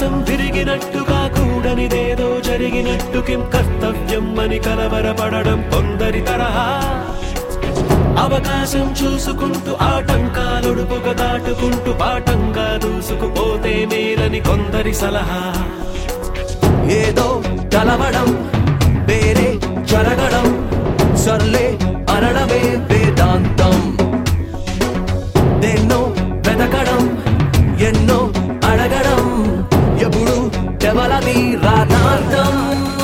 అవకాశం తిరిగినట్టుగా కూడనిదేదో జరిగినట్టు కిం కర్తవ్యం అని కలవరపడడం కొందరి తరహా అవకాశం చూసుకుంటూ ఆటంకాలొడుపుగా దాటుకుంటూ పాఠంగా దూసుకుపోతే మేలని కొందరి సలహా ఏదో కలవడం వేరే జరగడం సర్లే అనడమే వేదాంతం దేన్నో వెతకడం ఎన్నో అడగడం ఎప్పుడు ఎవలది రాధాంతం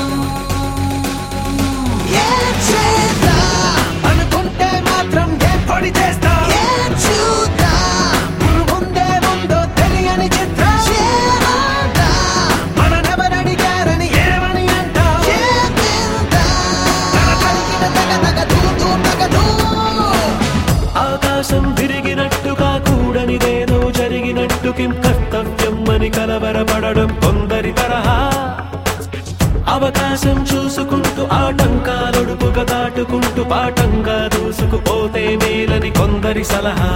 ఏం చేద్దాం? అనుకుంటే మాత్రం ఏం పొడి చేస్తా ఏం చూద్దాం? ముందే ముందో తెలియని చిత్రం చేద్దాం? మననెవరడిగారని ఏమని అంటా చేద్దాం? తగ తగ తగ దూ దూ తగ దూ. ఆకాశం తిరిగినట్టుగా కూడనిదేదో జరిగినట్టు కిం కర్తవ్యం అని కలవరపడడం కొందరి తరహా అవకాశం చూసుకుంటూ ఆటంకాలొడుపుగా దాటుకుంటూ పాఠంగా దూసుకుపోతే మేలని కొందరి సలహా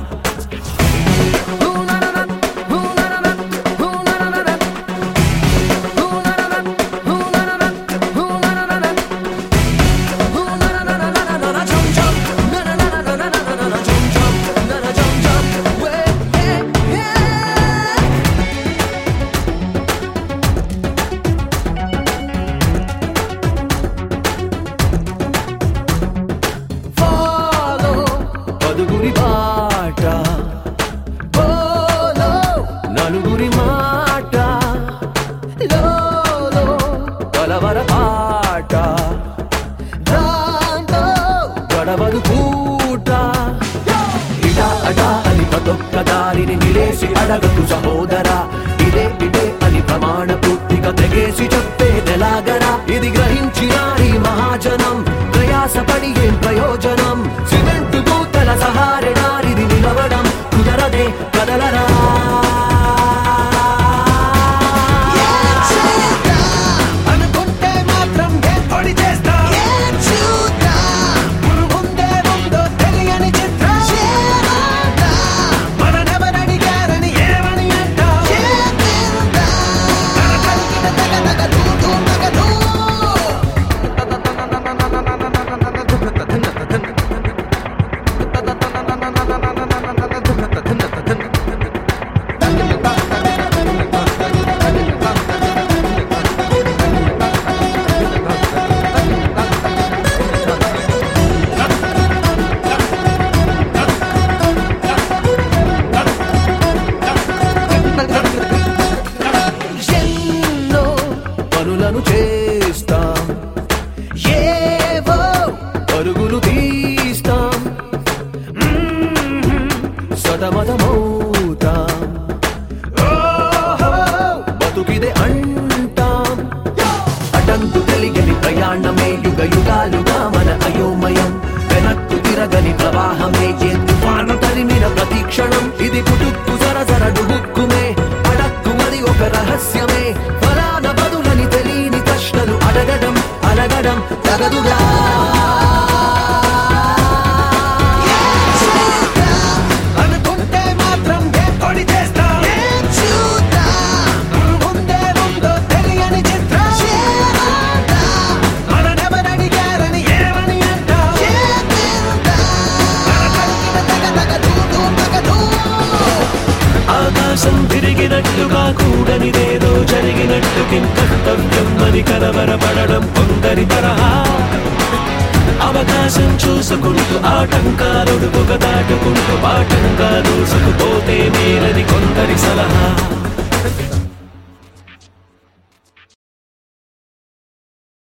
Follow పదుగురి బాట Follow నలుగురి మాట లోలో కలవర పాట దాంతో గడవదు పూట ఇటా అటా అని ప్రతొక్క దారిని నిలేసి అడగకు సహోదరా ఇదే ఇదే అని ప్రమాణ పూర్తిగా తెగేసి చెప్పేదెలాగరా ఇది గ్రహించినారి మహాజనం ప్రయాసపడి ఏం ప్రయోజనం సిమెంటు పూతల సహారణారిది నిలవడం కుదరదే కదలరా ఏం చేద్దాం? అనుకుంటే మాత్రం ఏం పొడి చేస్తా ఏం చూద్దాం? ముందే ముందో తెలియని చిత్రం చేద్దాం? మననెవరడిగారని ఏమని అంటా చేద్దాం? తగ తగ దూ దూ తగ దూ. ఎన్నో పనులను చేస్తాం ఏవో పరుగులు తీస్తాం మ్మ్. సతమతమవుతాం ఓహో, బతుకిదే అంటాం అటంకు తెలియని ప్రయాణమే యుగ యుగాలుగా మన అయోమయం వెనక్కు తిరగని ప్రవాహమే ఏ తుఫాను తరిమిన ప్రతీక్షణం ఇది పుట్టుక్కు సరసర డుబుక్కుమే అడక్కుమది ఒక రహస్యమే ఫలాన బదులని తెలియని ప్రశ్నలు అడగడం అడగడం తగదుగా అనుకుంటే మాత్రం ఏం పొడి చేస్తా ఏం చూద్దాం? ముందే ముందో తెలియని చిత్రం చేద్దాం? మననెవరడిగారని ఏమని అంటా చేద్దాం? తగ తగ దూ దూ తగ దూ. ఆకాశం తిరిగినట్టుగా కూడనిదేదో జరిగినట్టు కిం కర్తవ్యం అని కలవరపడడం కొందరి తరహా అవకాశం చూసుకుంటూ ఆటంకాలొడుపుగా దాటుకుంటూ పాఠంగా దూసుకుపోతే మేలని కొందరి సలహా